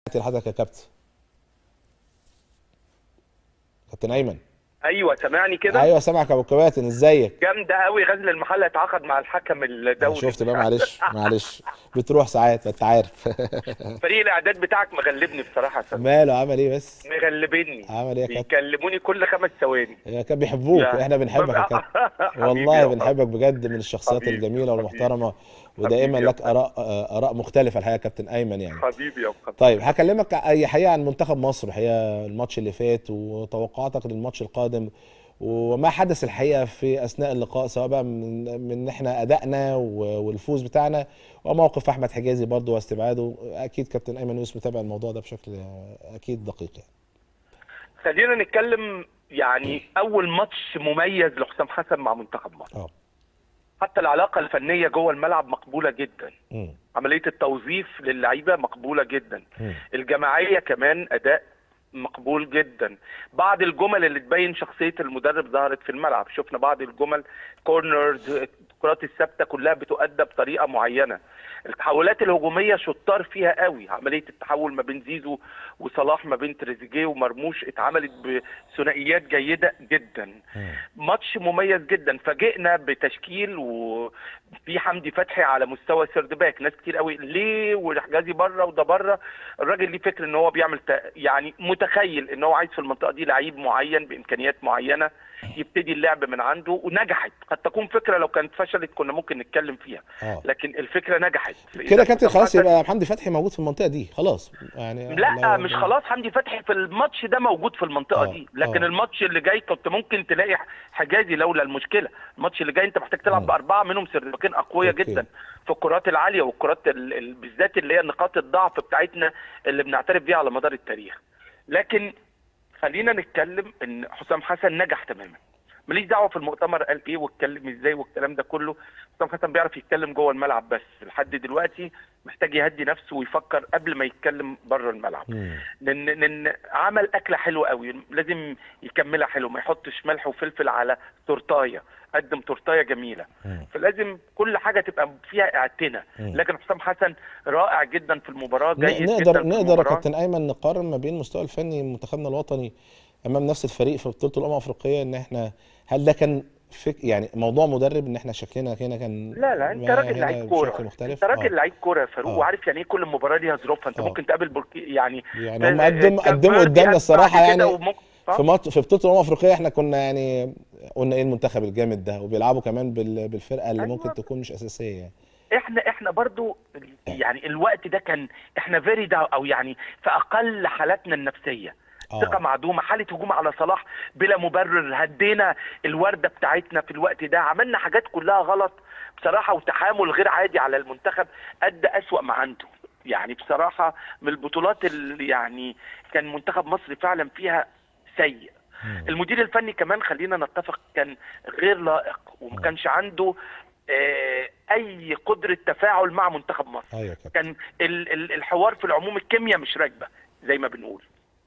لحضرتك يا كابتن كابتن ايمن ايوه سامعني كده ايوه سامعك يا ابو كباتن ازيك جامده قوي غزل المحله اتعاقد مع الحكم الدولي شفت بقى معلش معلش بتروح ساعات انت عارف فريق الاعداد بتاعك مغلبني بصراحه يا سامي. ماله عمل ايه بس مغلبني عمل ايه يا كابتن بيكلموني كل خمس ثواني يا كابتن بيحبوك يا- احنا بنحبك يا كابتن حبيبي والله يا بنحبك بجد من الشخصيات حبيبي، الجميله والمحترمه ودائما حبيبي يا لك اراء اراء مختلفه الحقيقه يا كابتن ايمن يعني حبيبي يا محمد طيب هكلمك اي حقيقه عن منتخب مصر الحقيقه الماتش اللي فات وتوقعاتك للماتش القادم وما حدث الحقيقه في اثناء اللقاء سواء بقى من من احنا ادائنا و- والفوز بتاعنا وموقف احمد حجازي برضه واستبعاده اكيد كابتن ايمن يوسف متابع الموضوع ده بشكل اكيد دقيق يعني خلينا نتكلم يعني اول ماتش مميز لحسام حسن مع منتخب مصر اه حتى العلاقه الفنيه جوه الملعب مقبوله جدا مم. عمليه التوظيف للعيبه مقبوله جدا مم. الجماعيه كمان اداء مقبول جدا بعض الجمل اللي تبين شخصيه المدرب ظهرت في الملعب شفنا بعض الجمل كورنرز الكرات الثابته كلها بتؤدى بطريقه معينه التحولات الهجوميه شطار فيها قوي عمليه التحول ما بين زيزو وصلاح ما بين تريزيجيه ومرموش اتعملت بثنائيات جيده جدا مم. ماتش مميز جدا فاجئنا بتشكيل وفي حمدي فتحي على مستوى سيرد باك ناس كتير قوي ليه وحجازي بره وده بره الراجل ليه فكر ان هو بيعمل ت- يعني متخيل ان هو عايز في المنطقه دي لعيب معين بامكانيات معينه يبتدي اللعب من عنده ونجحت قد تكون فكره لو كانت فشلت كنا ممكن نتكلم فيها اه لكن الفكره نجحت كده كابتن حسام خلاص حسن- يبقى حمدي فتحي موجود في المنطقه دي خلاص يعني لا لو- مش خلاص حمدي فتحي في الماتش ده موجود في المنطقه آه، دي لكن آه. الماتش اللي جاي كنت ممكن تلاقي حجازي لولا المشكله الماتش اللي جاي انت محتاج تلعب مم. باربعه منهم سيرفكين اقوياء أوكي. جدا في الكرات العاليه والكرات ال- ال- بالذات اللي هي نقاط الضعف بتاعتنا اللي بنعترف بيها على مدار التاريخ لكن خلينا نتكلم ان حسام حسن نجح تماما ماليش دعوه في المؤتمر قال ايه واتكلم ازاي والكلام ده كله حسام حسن بيعرف يتكلم جوه الملعب بس لحد دلوقتي محتاج يهدي نفسه ويفكر قبل ما يتكلم بره الملعب مم. لان لان عمل اكله حلوه قوي لازم يكملها حلو ما يحطش ملح وفلفل على تورتايه قدم تورتايه جميله مم. فلازم كل حاجه تبقى فيها اعتناء مم. لكن حسام حسن رائع جدا في المباراه ن- جيد نقدر جدا في نقدر يا المباراة. كابتن ايمن نقارن ما بين المستوى الفني منتخبنا الوطني امام نفس الفريق في بطوله الامم الافريقيه ان احنا هل ده كان فك يعني موضوع مدرب ان احنا شكلنا هنا كان لا لا انت ما راجل هنا لعيب كوره بشكل مختلف انت راجل آه. لعيب كوره يا فاروق آه. وعارف يعني ايه كل مباراه ليها ظروفها انت آه. ممكن تقابل بركي يعني يعني هم آه، قدموا كاب قدموا فيردي قدامنا بعد الصراحه كده يعني وممكن- آه. في ماتش في بطوله الامم الافريقيه احنا كنا يعني قلنا ايه المنتخب الجامد ده وبيلعبوا كمان بال- بالفرقه اللي أيوة. ممكن تكون مش اساسيه يعني احنا احنا برضو يعني الوقت ده كان احنا فيري داون او يعني في اقل حالاتنا النفسيه آه. ثقه معدومه حاله هجوم على صلاح بلا مبرر هدينا الورده بتاعتنا في الوقت ده عملنا حاجات كلها غلط بصراحه وتحامل غير عادي على المنتخب ادى اسوا ما عنده يعني بصراحه من البطولات اللي يعني كان منتخب مصر فعلا فيها سيء مم. المدير الفني كمان خلينا نتفق كان غير لائق وما كانش عنده آه، اي قدره تفاعل مع منتخب مصر ايوه يا كابتن كان ال- ال- الحوار في العموم الكيمياء مش راكبه زي ما بنقول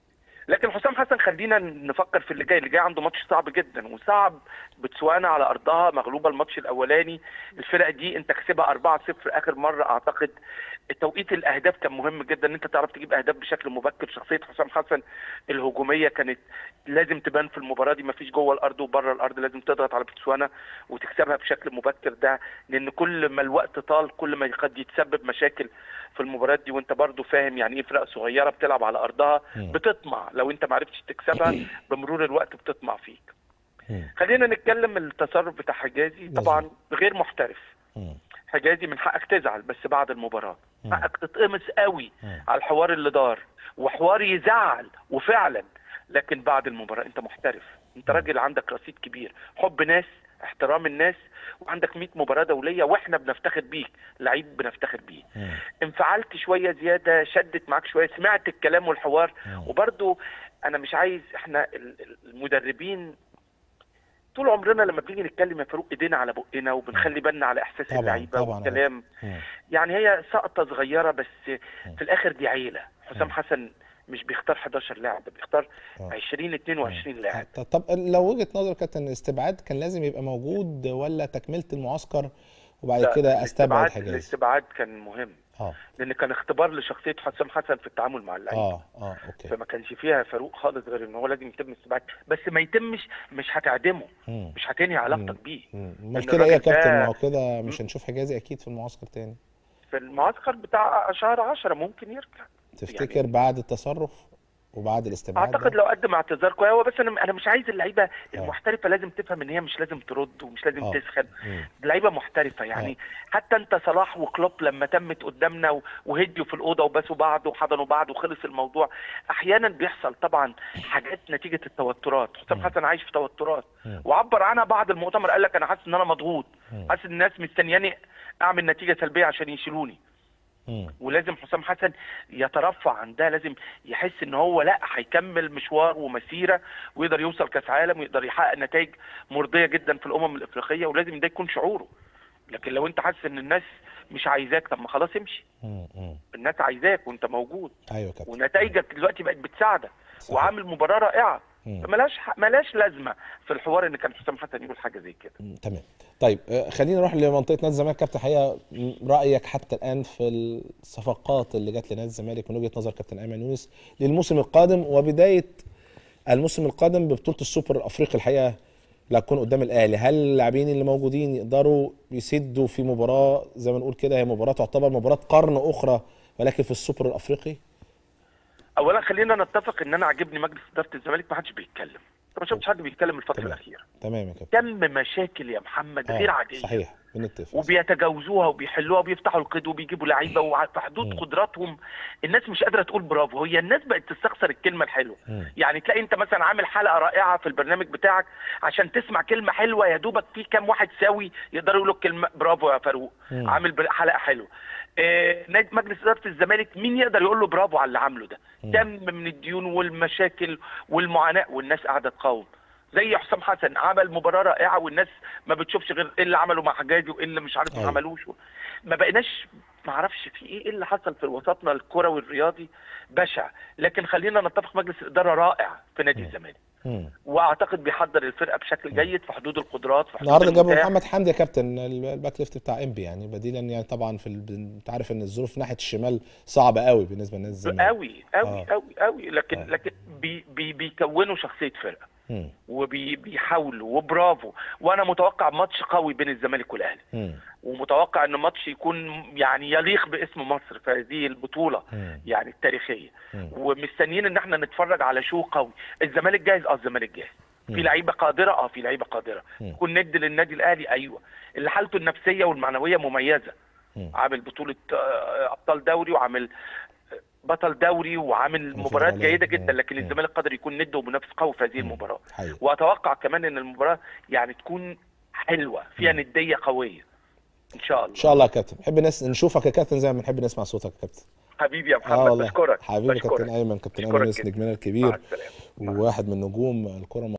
لكن حسام حسن خلينا نفكر في اللي جاي اللي جاي عنده ماتش صعب جدا وصعب بتسوانا على ارضها مغلوبه الماتش الاولاني الفرق دي انت كسبها 4-0 اخر مره اعتقد توقيت الاهداف كان مهم جدا ان انت تعرف تجيب اهداف بشكل مبكر شخصيه حسام حسن الهجوميه كانت لازم تبان في المباراه دي مفيش جوه الارض وبره الارض لازم تضغط على بتسوانا وتكسبها بشكل مبكر ده لان كل ما الوقت طال كل ما قد يتسبب مشاكل في المباريات دي وانت برضو فاهم يعني ايه فرق صغيره بتلعب على ارضها مم. بتطمع لو انت ما عرفتش تكسبها بمرور الوقت بتطمع فيك مم. خلينا نتكلم التصرف بتاع حجازي طبعا غير محترف مم. حجازي من حقك تزعل بس بعد المباراه مم. حقك تتقمص قوي مم. على الحوار اللي دار وحوار يزعل وفعلا لكن بعد المباراه انت محترف انت راجل عندك رصيد كبير حب ناس احترام الناس وعندك 100 مباراه دوليه واحنا بنفتخر بيك لعيب بنفتخر بيه مم. انفعلت شويه زياده شدت معاك شويه سمعت الكلام والحوار مم. وبرضو انا مش عايز احنا ال- ال- المدربين طول عمرنا لما بنيجي نتكلم يا فاروق ايدينا على بقنا وبنخلي بالنا على احساس طبعاً، اللعيبه طبعاً. والكلام مم. يعني هي سقطه صغيره بس في الاخر دي عيله حسام مم. حسن مش بيختار 11 لاعب بيختار آه. 20 22 لاعب طب- طب لو وجهه نظرك كابتن الاستبعاد كان لازم يبقى موجود ولا تكمله المعسكر وبعد لا، كده استبعد الاستبعاد حجازي الاستبعاد كان مهم اه لان كان اختبار لشخصيه حسام حسن في التعامل مع اللعيبه اه اه اوكي فما كانش فيها فاروق خالص غير ان هو لازم يتم استبعاد بس ما يتمش مش هتعدمه مم. مش هتنهي علاقتك بيه مم. إن امال كده ايه يا الراجل ده- كابتن ما هو كده مش هنشوف حجازي اكيد في المعسكر تاني في المعسكر بتاع شهر 10 ممكن يرجع تفتكر بعد التصرف وبعد الاستبعاد اعتقد ده؟ لو قدم اعتذار كويس هو بس انا انا مش عايز اللعيبه المحترفه لازم تفهم ان هي مش لازم ترد ومش لازم آه. تسخن مم. لعيبه محترفه يعني حتى انت صلاح وكلوب لما تمت قدامنا و- وهديوا في الاوضه وباسوا بعض وحضنوا بعض وخلص الموضوع احيانا بيحصل طبعا حاجات نتيجه التوترات حسام حسن عايش في توترات مم. وعبر عنها بعد المؤتمر قال لك انا حاسس ان انا مضغوط مم. حاسس ان الناس مستنياني اعمل نتيجه سلبيه عشان يشيلوني مم. ولازم حسام حسن يترفع عن ده لازم يحس ان هو لا هيكمل مشوار ومسيره ويقدر يوصل كاس عالم ويقدر يحقق نتائج مرضيه جدا في الامم الافريقيه ولازم ده يكون شعوره لكن لو انت حاسس ان الناس مش عايزاك طب ما خلاص امشي مم. مم. الناس عايزاك وانت موجود ايوه يا كابتن ونتائجك دلوقتي بقت بتساعدك صحيح. وعامل مباراه رائعه مم. فملاش ملاش لازمه في الحوار ان كان حسام حسن يقول حاجه زي كده مم. تمام طيب آه، خلينا نروح لمنطقه نادي الزمالك كابتن حقيقه م- رايك حتى الان في الصفقات اللي جت لنادي الزمالك من وجهه نظر كابتن ايمن يونس للموسم القادم وبدايه الموسم القادم ببطوله السوبر الافريقي الحقيقه اللي هتكون قدام الاهلي هل اللاعبين اللي موجودين يقدروا يسدوا في مباراه زي ما نقول كده هي مباراه تعتبر مباراه قرن اخرى ولكن في السوبر الافريقي اولا خلينا نتفق ان انا عاجبني مجلس اداره الزمالك ما حدش بيتكلم أنت ما شفتش حد بيتكلم الفتره تمام. الاخيره تمام يا كابتن كم مشاكل يا محمد آه، غير عاديه صحيح بنتفق وبيتجاوزوها وبيحلوها وبيفتحوا القيد وبيجيبوا لعيبه وفي حدود مم. قدراتهم الناس مش قادره تقول برافو هي الناس بقت تستخسر الكلمه الحلوه مم. يعني تلاقي انت مثلا عامل حلقه رائعه في البرنامج بتاعك عشان تسمع كلمه حلوه يا دوبك في كام واحد ساوي يقدروا يقولوا كلمه برافو يا فاروق مم. عامل بر- حلقه حلوه آه، نادي مجلس اداره الزمالك مين يقدر يقول له برافو على اللي عامله ده كم من الديون والمشاكل والمعاناه والناس قاعده تقاوم زي حسام حسن عمل مباراه رائعه والناس ما بتشوفش غير ايه اللي عمله مع حجاجي وايه اللي مش عارف ما أيوة. عملوش ما بقيناش ما اعرفش في ايه إيه اللي حصل في وسطنا الكروي الرياضي بشع لكن خلينا نتفق مجلس الاداره رائع في نادي الزمالك مم. واعتقد بيحضر الفرقه بشكل جيد في حدود القدرات في حدود النهارده جابوا المتاح. محمد حمدي يا كابتن الباك ليفت بتاع انبي يعني بديلا يعني طبعا في ال... انت عارف ان الظروف ناحيه الشمال صعبه قوي بالنسبه لنادي الزمالك قوي قوي آه. قوي قوي لكن آه. لكن بي بي بيكونوا شخصيه فرقه مم. وبيحاولوا وبرافو وانا متوقع ماتش قوي بين الزمالك والاهلي مم. ومتوقع ان ماتش يكون يعني يليق باسم مصر في هذه البطوله مم. يعني التاريخيه مم. ومستنيين ان احنا نتفرج على شو قوي الزمالك جاهز اه الزمالك جاهز في لعيبه قادره اه في لعيبه قادره مم. يكون ند للنادي الاهلي ايوه اللي حالته النفسيه والمعنويه مميزه مم. عامل بطوله آه، ابطال دوري وعامل آه، بطل دوري وعامل مباريات عليه. جيده جدا مم. لكن مم. الزمالك قادر يكون ند ومنافس قوي في هذه المباراه حقيقي. واتوقع كمان ان المباراه يعني تكون حلوه فيها نديه قويه ان شاء الله ان شاء الله يا كابتن نحب ناس نشوفك يا كابتن زي ما بنحب نسمع صوتك يا كابتن حبيبي يا اه محمد والله بشكرك حبيبي بشكرك. كابتن ايمن كابتن بشكرك ايمن يونس جداً. نجمنا مع الكبير السلامه وواحد من نجوم الكره